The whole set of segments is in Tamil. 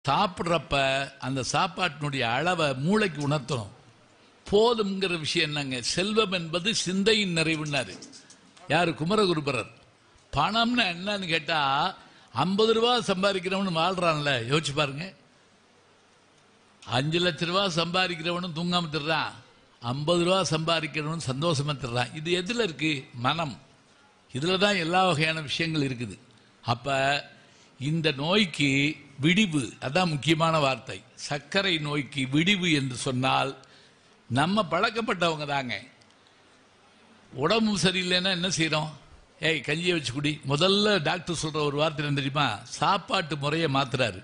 சாப்பிட்றப்ப அந்த சாப்பாட்டினுடைய அளவை மூளைக்கு உணர்த்தணும் போதும்ங்கிற விஷயம் என்னங்க செல்வம் என்பது சிந்தையின் நிறைவுன்னாரு யாரு குமரகுருபரர் பணம்னு என்னன்னு கேட்டா ஐம்பது ரூபா சம்பாதிக்கிறவனு வாழ்றான்ல யோசிச்சு பாருங்க அஞ்சு லட்ச ரூபா சம்பாதிக்கிறவனும் தூங்காம திடுறான் ஐம்பது ரூபா சம்பாதிக்கிறவனும் சந்தோஷமா திடுறான் இது எதுல இருக்கு மனம் இதுல தான் எல்லா வகையான விஷயங்கள் இருக்குது அப்ப இந்த நோய்க்கு விடிவு அதான் முக்கியமான வார்த்தை சர்க்கரை நோய்க்கு விடிவு என்று சொன்னால் நம்ம பழக்கப்பட்டவங்க தாங்க உடம்பு சரியில்லைன்னா என்ன செய்றோம் ஏய் கஞ்சியை வச்சு குடி முதல்ல டாக்டர் சொல்ற ஒரு வார்த்தை என்ன தெரியுமா சாப்பாட்டு முறையை மாத்துறாரு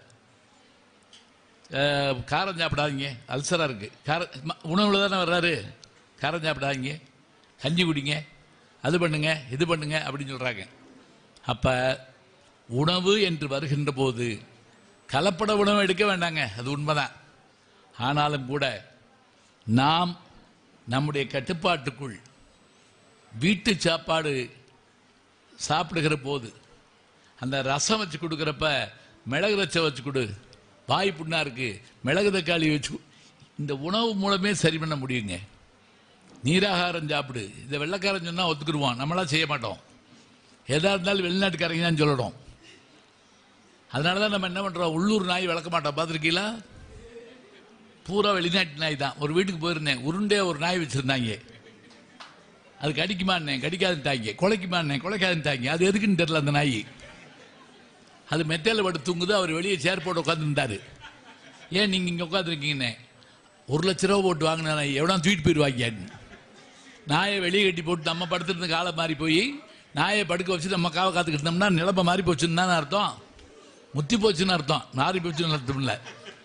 அஹ், காரம் சாப்பிடாதீங்க அல்சரா இருக்கு கார ம- உணவுல தானே வர்றாரு காரம் சாப்பிடாதீங்க கஞ்சி குடிங்க அது பண்ணுங்க இது பண்ணுங்க அப்படின்னு சொல்றாங்க அப்ப உணவு என்று வருகின்ற போது கலப்பட உணவு எடுக்க வேண்டாங்க அது உண்மைதான் ஆனாலும் கூட நாம் நம்முடைய கட்டுப்பாட்டுக்குள் வீட்டு சாப்பாடு சாப்பிடுகிற போது அந்த ரசம் வச்சு கொடுக்குறப்ப மிளகு ரச்சம் வச்சு கொடு வாய் புண்ணா இருக்கு மிளகு தக்காளி வச்சு கொடு. இந்த உணவு மூலமே சரி பண்ண முடியுங்க நீராகாரம் சாப்பிடு இந்த வெள்ளைக்காரன் சொன்னா ஒத்துக்குருவான் நம்மளா செய்ய மாட்டோம் எதா இருந்தாலும் வெளிநாட்டுக்காரங்க தான் சொல்லணும் அதனால தான் நம்ம என்ன பண்றோம் உள்ளூர் நாய் வளர்க்க மாட்டோம் பார்த்துருக்கீங்களா பூரா வெளிநாட்டு நாய் தான் ஒரு வீட்டுக்கு போயிருந்தேன் உருண்டே ஒரு நாய் வச்சிருந்தாங்க அது கடிக்குமான்னே கடிக்காதுட்டாங்க குலைக்குமான்னே குலைக்காதுட்டாங்க அது எதுக்குன்னு தெரியல அந்த நாய் அது மெத்தையில படுத்து தூங்குது அவர் வெளியே சேர் போட்டு உட்காந்துருந்தாரு ஏன் நீங்க இங்க உட்காந்துருக்கீங்கன்னே ஒரு லட்ச ரூபா போட்டு வாங்கின நாய் எவ்வளோ தூக்கிட்டு போயிடுவாங்க நாயை வெளியே கட்டி போட்டு நம்ம படுத்துருந்த காலை மாறி போய் நாயை படுக்க வச்சு நம்ம காவை காத்துக்கிட்டு இருந்தோம்னா நிலப்ப மாறி போச்சுன்னு தானே அர்த்தம் முத்தி போச்சுன்னு அர்த்தம் மாறி போச்சுன்னு அர்த்தம் இல்லை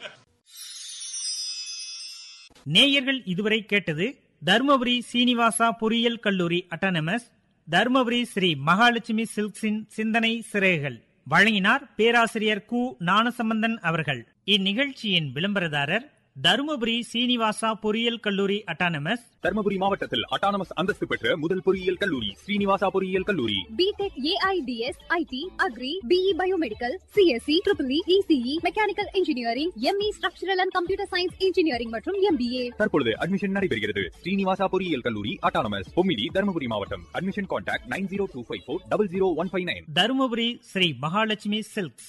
நேயர்கள் இதுவரை கேட்டது தருமபுரி சீனிவாசா பொறியியல் கல்லூரி அட்டானமஸ் தருமபுரி ஸ்ரீ மகாலட்சுமி சில்க்ஸின் சிந்தனை சிறைகள் வழங்கினார் பேராசிரியர் கு ஞானசம்பந்தன் அவர்கள் இந்நிகழ்ச்சியின் விளம்பரதாரர் தருமபுரி சீனிவாசா பொறியியல் கல்லூரி அட்டானமஸ் தர்மபுரி மாவட்டத்தில் அட்டானமஸ் அந்தஸ்து பெற்ற முதல் பொறியியல் கல்லூரி ஸ்ரீனிவாசா பொறியியல் கல்லூரி BTech AIDS IT agri BE biomedical CSC triple ECE mechanical engineering ME structural and computer science engineering மற்றும் எம்பிஏ தற்பொழுது அட்மிஷன் நடைபெறுகிறது ஸ்ரீனிவாசா பொறியியல் கல்லூரி அட்டானமஸ் பொம்மிடி தர்மபுரி மாவட்டம் admission contact nine zero two five four double zero one five nine Dharmapuri Sri Mahalakshmi silks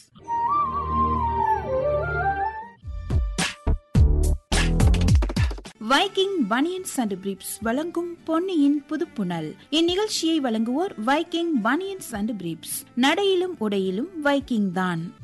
Viking banians and briefs வழங்கும் பொன்னியின் புதுப்புணல் இந்நிகழ்ச்சியை வழங்குவோர் வைக்கிங் பனியன்ஸ் அண்ட் பிரீப்ஸ் நடையிலும் உடையிலும் வைக்கிங் தான்